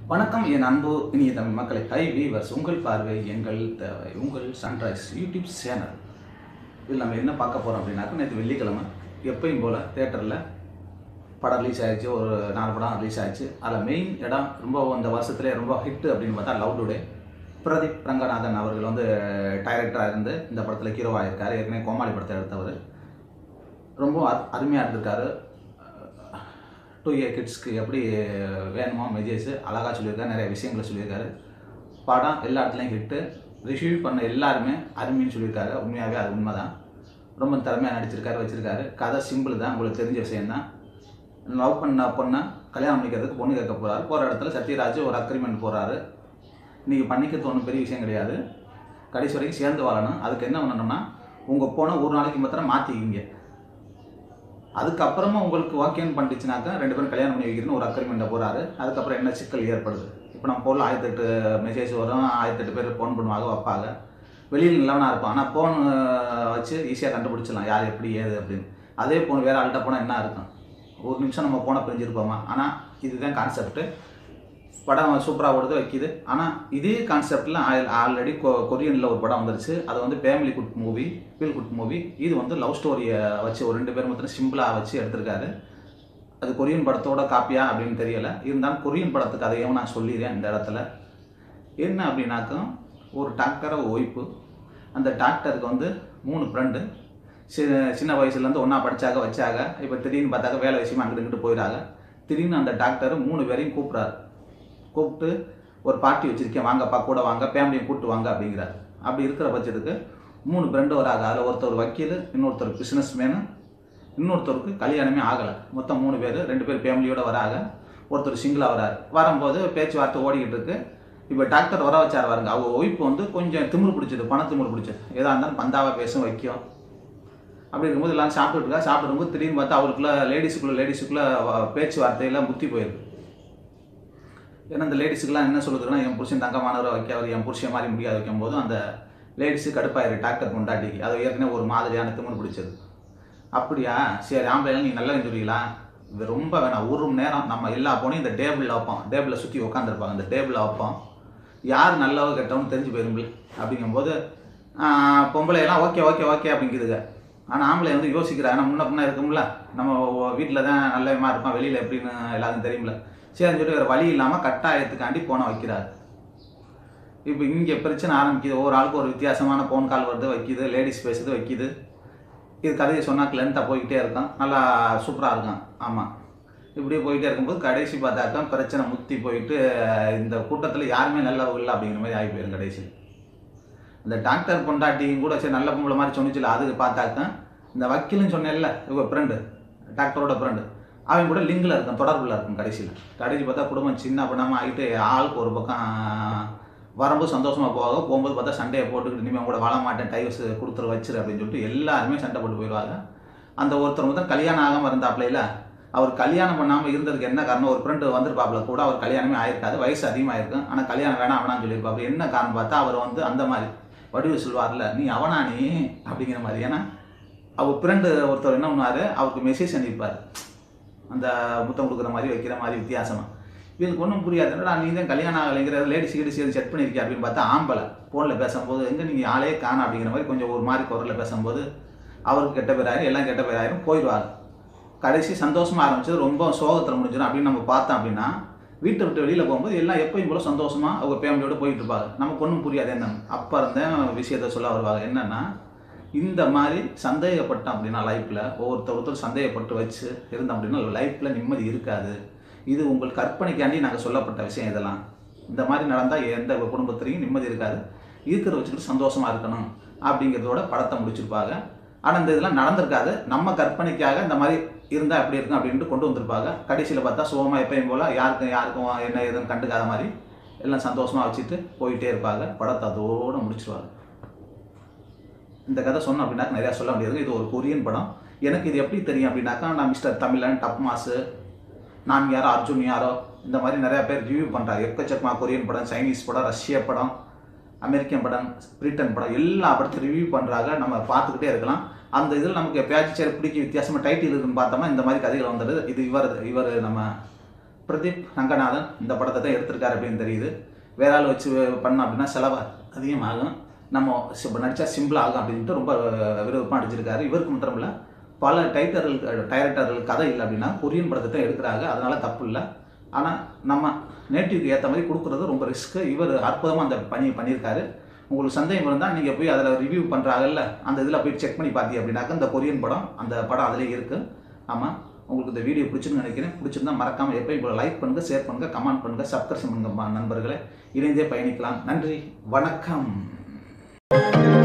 வணக்கம் என் அன்பு இனிய தமிழ் மக்களை ஹை வீவர்ஸ் உங்கள் பார்வை எங்கள் தேவை உங்கள் சன்ரைஸ் யூடியூப் சேனல் இதில் நம்ம என்ன பார்க்க போகிறோம் அப்படின்னாக்கா நேற்று வெள்ளிக்கிழமை எப்பயும் போல் தேட்டரில் படம் ரிலீஸ் ஆயிடுச்சு ஒரு நாலு படம் ரிலீஸ் ஆயிடுச்சு அதில் மெயின் இடம் ரொம்ப இந்த வருஷத்துலேயே ரொம்ப ஹிட் அப்படின்னு பார்த்தா லவ் டுடே பிரதீப் ரங்கநாதன் அவர்கள் வந்து டைரக்டராக இருந்து இந்த படத்தில் ஹீரோவாக இருக்கார் ஏற்கனவே கோமாளி படத்தை எடுத்தவர் ரொம்ப அரு- அருமையா இருந்திருக்காரு டூ இயர் கிட்ஸ்க்கு எப்படி வேணுமோ மெஜேஸ் அழகாக சொல்லியிருக்காரு நிறைய விஷயங்களை சொல்லியிருக்காரு படம் எல்லா இடத்துலையும் ஹிட்டு ரிசீவ் பண்ண எல்லாருமே அருமைன்னு சொல்லியிருக்காரு உண்மையாகவே அது உண்மைதான் ரொம்ப திறமையாக நடிச்சிருக்காரு வச்சிருக்காரு கதை சிம்பிள் தான் உங்களுக்கு தெரிஞ்ச விஷயம்தான் லவ் பண்ண பொண்ணை கல்யாணம் பண்ணிக்கிறதுக்கு பொண்ணு கேட்க போகிறாரு போகிற இடத்துல சத்யராஜ் ஒரு அக்ரிமெண்ட் போகிறாரு நீங்கள் பண்ணிக்கிறது ஒன்றும் பெரிய விஷயம் கிடையாது கடைசி வரைக்கும் சேர்ந்து வாழணும் அதுக்கு என்ன பண்ணணும்னா உங்கள் போனை ஒரு நாளைக்கு மாத்திரம் மாற்றிக்கிங்க அதுக்கப்புறமா உங்களுக்கு ஓகேன்னு பண்ணிச்சுனாக்கா ரெண்டு பேரும் கல்யாணம் பண்ணி வைக்கிறேன்னு ஒரு அக்ரிமெண்ட்டை போகிறாரு அதுக்கப்புறம் என்ன சிக்கல் ஏற்படுது இப்போ நம்ம ஃபோனில் ஆயிரத்தெட்டு மெசேஜ் வரும் ஆயிரத்தெட்டு பேர் ஃபோன் பண்ணுவாங்க வைப்பாங்க வெளியில் நல்லவனாக இருப்பான் ஆனால் ஃபோன் வச்சு ஈஸியாக கண்டுபிடிச்சிடலாம் யார் எப்படி ஏது அப்படின்னு அதே ஃபோன் வேறு ஆள்கிட்ட போனால் என்ன இருக்கும் ஒரு நிமிஷம் நம்ம ஃபோனை பிரிஞ்சிருப்போமா ஆனால் இதுதான் கான்செப்ட்டு படம் சூப்பராக ஓடுது வைக்கிது ஆனால் இதே கான்செப்டில் ஆல்ரெடி கொ கொரியனில் ஒரு படம் வந்துருச்சு அது வந்து family good movie feel good movie இது வந்து லவ் ஸ்டோரியை வச்சு ஒரு ரெண்டு பேர் மாத்திரம் சிம்பிளாக வச்சு எடுத்திருக்காரு அது கொரியன் படத்தோட காப்பியா அப்படின்னு தெரியல இருந்தாலும் கொரியன் படத்து கதையும் நான் சொல்லிடுறேன் இந்த இடத்துல என்ன அப்படின்னாக்கா ஒரு டாக்டரை ஒய்ஃபு அந்த டாக்டருக்கு வந்து மூணு ஃப்ரெண்டு சின்ன வயசுலேருந்து ஒன்றா படிச்சாக வச்சாக இப்போ திடீர்னு பார்த்தாக்க வேலை விஷயமா அங்கிட்டு இங்கிட்டு போயிடாங்க திடீர்னு அந்த டாக்டர் மூணு பேரையும் கூப்பிட்றாரு கூப்பிட்டு ஒரு பார்ட்டி வச்சுருக்கேன் வாங்கப்பா கூட வாங்க ஃபேமிலியும் கூப்பிட்டு வாங்க அப்படிங்கிறார் அப்படி இருக்கிற பட்சத்துக்கு மூணு ஃப்ரெண்டு வராங்க அதில் ஒருத்தர் வக்கீல் இன்னொருத்தர் பிஸ்னஸ் மேனு இன்னொருத்தருக்கு கல்யாணமே ஆகலை மொத்தம் மூணு பேர் ரெண்டு பேர் ஃபேமிலியோட வராங்க ஒருத்தர் சிங்கிளாக வராரு வரும்போது பேச்சுவார்த்தை ஓடிக்கிட்டு இருக்கு இப்போ டாக்டர் வர வச்சார் பாருங்க அவங்க ஒய்ஃப் வந்து கொஞ்சம் திமிரு பிடிச்சது பண திமிரு பிடிச்சது எதாக இருந்தாலும் பந்தாவாக பேசும் வைக்கும் அப்படி இருக்கும்போது எல்லாம் சாப்பிட்டுட்டு இருக்கா சாப்பிட்டு இருக்கும்போது திடீர்னு பார்த்தா அவளுக்குள்ள லேடிஸுக்குள்ள லேடிஸுக்குள்ள பேச்சுவார்த்தையெல்லாம் முத்தி போயிருக்கு ஏன்னா இந்த லேடிஸுக்கெல்லாம் என்ன சொல்லுதுன்னா என் புருஷன் தங்கமானவரை வைக்க அவர் என் புருஷன் மாதிரி முடியாது வைக்கும் போது அந்த லேடிஸு கடுப்பாயிரு டாக்டர் கொண்டாட்டிக்கு அது ஏற்கனவே ஒரு மாதிரியான திமிரு பிடிச்சது அப்படியா சரி ஆம்பளைலாம் நீ நல்லா சொல்றீங்களா இது ரொம்ப வேணாம் ஒரு மணி நேரம் நம்ம எல்லா போனையும் இந்த டேபிளில் வைப்போம் டேபிளில் சுற்றி உட்காந்துருப்பாங்க இந்த டேபிளில் வைப்போம் யார் நல்லவ கெட்டவனு தெரிஞ்சு போயிருங்களே அப்படிங்கும்போது ஆஹ், பொம்பளை எல்லாம் ஓகே ஓகே ஓகே அப்படிங்குதுங்க ஆனால் ஆம்பளை வந்து யோசிக்கிறா ஏன்னா முன்ன பின்ன இருக்கும்ல நம்ம வீட்டில் தான் நல்லவமா இருப்பான் வெளியில் எப்படின்னு எல்லாருக்கும் தெரியும்ல சரின்னு சொல்லி வேறு வழி இல்லாமல் கட்டாயத்துக்காண்டி போனை வைக்கிறாரு இப்போ இங்கே பிரச்சனை ஆரம்பிக்குது ஒவ்வொரு ஆளுக்கு ஒரு வித்தியாசமான ஃபோன் கால் வருது வைக்குது லேடிஸ் பேசுது வைக்குது இது கதையை சொன்னாக்க லென்த்தாக போய்கிட்டே இருக்கும் நல்லா சூப்பராக இருக்கும் ஆமாம் இப்படியே போயிட்டே இருக்கும்போது கடைசி பார்த்தாக்கா பிரச்சனை முத்தி போயிட்டு இந்த கூட்டத்தில் யாருமே நல்லவங்க இல்லை அப்படிங்கிற மாதிரி ஆகி போயிடும் கடைசியில் இந்த டாக்டர் பொண்டாட்டியும் கூட சரி நல்ல பொம்பளை மாதிரி சொன்னிச்சுல அதுக்கு பார்த்தாக்க இந்த வக்கீல்னு சொன்னேன்ல இவங்க ஃப்ரெண்டு டாக்டரோட ஃப்ரெண்டு அவன் கூட லிங்கில் இருக்கும் தொடர்பில் இருக்கும் கடைசியில் கடைசி பார்த்தா குடும்பம் சின்ன பண்ணாமல் ஆகிட்டு ஆளுக்கு ஒரு பக்கம் வரும்போது சந்தோஷமாக போவாங்க போகும்போது பார்த்தா சண்டையை போட்டுக்கிட்டு இனிமேல் கூட வாழ மாட்டேன் டைவர்ஸ் கொடுத்துரு வச்சிரு அப்படின்னு சொல்லிட்டு எல்லாருமே சண்டை போட்டு போயிடுவாங்க அந்த ஒருத்தர் மட்டும் கல்யாணம் ஆகாமல் இருந்தாப்ல அவர் கல்யாணம் பண்ணாமல் இருந்ததுக்கு என்ன காரணம் ஒரு ஃப்ரெண்டு வந்திருப்பாப்புல கூட அவர் கல்யாணமே ஆயிருக்காது வயசு அதிகமாக இருக்கும் ஆனால் கல்யாணம் வேணாம் வேணாம்னு சொல்லியிருப்பாப்புல என்ன காரணம் பார்த்தா அவர் வந்து அந்த மாதிரி வடிவு சொல்வார்ல நீ அவனா நீ அப்படிங்கிற மாதிரி ஏன்னா அவர் ஃப்ரெண்டு ஒருத்தர் என்ன பண்ணுவார் அவருக்கு மெசேஜ் அனுப்பிப்பார் அந்த முத்தம் கொடுக்குற மாதிரி வைக்கிற மாதிரி வித்தியாசமாக இவனுக்கு ஒன்றும் புரியாது என்னடா நீ தான் கல்யாணம் ஆகலைங்கிற லேடிஸ் கிடிஸ் எதுவும் செட் பண்ணியிருக்கியா அப்படின்னு பார்த்தா ஆம்பளை ஃபோனில் பேசும்போது எங்கே நீங்கள் ஆளே காண அப்படிங்கிற மாதிரி கொஞ்சம் ஒரு மாதிரி குரலில் பேசும்போது அவருக்கு கெட்ட பேராயிரும் எல்லாம் கெட்ட பேராயிரும் போயிடுவாங்க கடைசி சந்தோஷமா ஆரம்பிச்சது ரொம்ப சோகத்தில் முடிஞ்சிடும் அப்படின்னு நம்ம பார்த்தோம் அப்படின்னா வீட்டை விட்டு வெளியில் போகும்போது எல்லாம் எப்பயும் போல சந்தோஷமா அவங்க ஃபேமிலியோட போயிட்டு இருப்பாங்க நமக்கு ஒன்றும் புரியாது என்னன்னு அப்போ இருந்தேன் விஷயத்த சொல்ல வருவாங்க என்னன்னா இந்த மாதிரி சந்தேகப்பட்டோம் அப்படின்னா லைஃப்பில் ஒவ்வொருத்தர் ஒருத்தர் சந்தேகப்பட்டு வச்சு இருந்தோம் அப்படின்னா லைஃப்பில் நிம்மதி இருக்காது இது உங்கள் கற்பனைக்காண்டி நாங்கள் சொல்லப்பட்ட விஷயம் இதெல்லாம் இந்த மாதிரி நடந்தால் எந்த குடும்பத்திலையும் நிம்மதி இருக்காது இருக்கிற வச்சுக்கிட்டு சந்தோஷமா இருக்கணும் அப்படிங்கிறதோட படத்தை முடிச்சிருப்பாங்க ஆனால் இந்த இதெல்லாம் நடந்திருக்காது நம்ம கற்பனைக்காக இந்த மாதிரி இருந்தால் எப்படி இருக்கும் அப்படின்ட்டு கொண்டு வந்திருப்பாங்க கடைசியில் பார்த்தா சுகமாக எப்பயும் போல் யாருக்கும் யாருக்கும் என்ன எதுவும் கண்டுக்காத மாதிரி எல்லாம் சந்தோஷமாக வச்சுட்டு போயிட்டே இருப்பாங்க படத்தை அதோடு முடிச்சிருவாங்க இந்த கதை சொன்னோம் அப்படின்னாக்க நிறையா சொல்ல முடியாது இது ஒரு கொரியன் படம் எனக்கு இது எப்படி தெரியும் அப்படின்னாக்கா நான் மிஸ்டர் தமிழன் டப் மாசு நான் யாரோ அர்ஜுன் யாரோ இந்த மாதிரி நிறையா பேர் ரிவ்யூ பண்ணுறாங்க எக்கச்சக்கமாக கொரியன் படம் சைனீஸ் படம் ரஷ்ய படம் அமெரிக்கன் படம் பிரிட்டன் படம் எல்லா படத்தையும் ரிவ்யூ பண்ணுறாங்க நம்ம பார்த்துக்கிட்டே இருக்கலாம் அந்த இதில் நமக்கு எப்பயாச்சும் சரி பிடிக்க வித்தியாசமாக டைட்டில் இருக்குன்னு பார்த்தோம்னா இந்த மாதிரி கதைகள் வந்துடுது இது இவர் இவர் நம்ம பிரதீப் ரங்கநாதன் இந்த படத்தை தான் எடுத்திருக்காரு அப்படின்னு தெரியுது வேற ஆள் வச்சு பண்ணோம் அப்படின்னா செலவு அதிகமாகும் நம்ம சி- நடிச்சா சிம்பிள் ஆகும் அப்படின்ட்டு ரொம்ப விருப்பமாக நடிச்சிருக்காரு இவருக்கு மாத்திரம் இல்லை பல டைட்டர்கள் டைரக்டர்கள் கதை இல்லை அப்படின்னா கொரியன் படத்தை தான் எடுக்கிறாங்க அதனால தப்பு இல்லை ஆனால் நம்ம நேட்டிவ்க்கு ஏற்ற மாதிரி கொடுக்குறது ரொம்ப ரிஸ்க்கு இவர் அற்புதமாக அந்த பணி பண்ணியிருக்காரு உங்களுக்கு சந்தேகம் இருந்தால் நீங்கள் போய் அதில் ரிவ்யூ பண்ணுறாங்கல்ல அந்த இதில் போய் செக் பண்ணி பார்த்தீங்க அப்படின்னாக்க இந்த கொரியன் படம் அந்த படம் அதிலே இருக்குது ஆமாம் உங்களுக்கு இந்த வீடியோ பிடிச்சிருந்து நினைக்கிறேன் பிடிச்சிருந்தா மறக்காமல் எப்போ இப்போ லைக் பண்ணுங்கள் ஷேர் பண்ணுங்கள் கமெண்ட் பண்ணுங்கள் சப்ஸ்கிரைப் பண்ணுங்கள் நண்பர்களே இணைந்தே பயணிக்கலாம் நன்றி வணக்கம்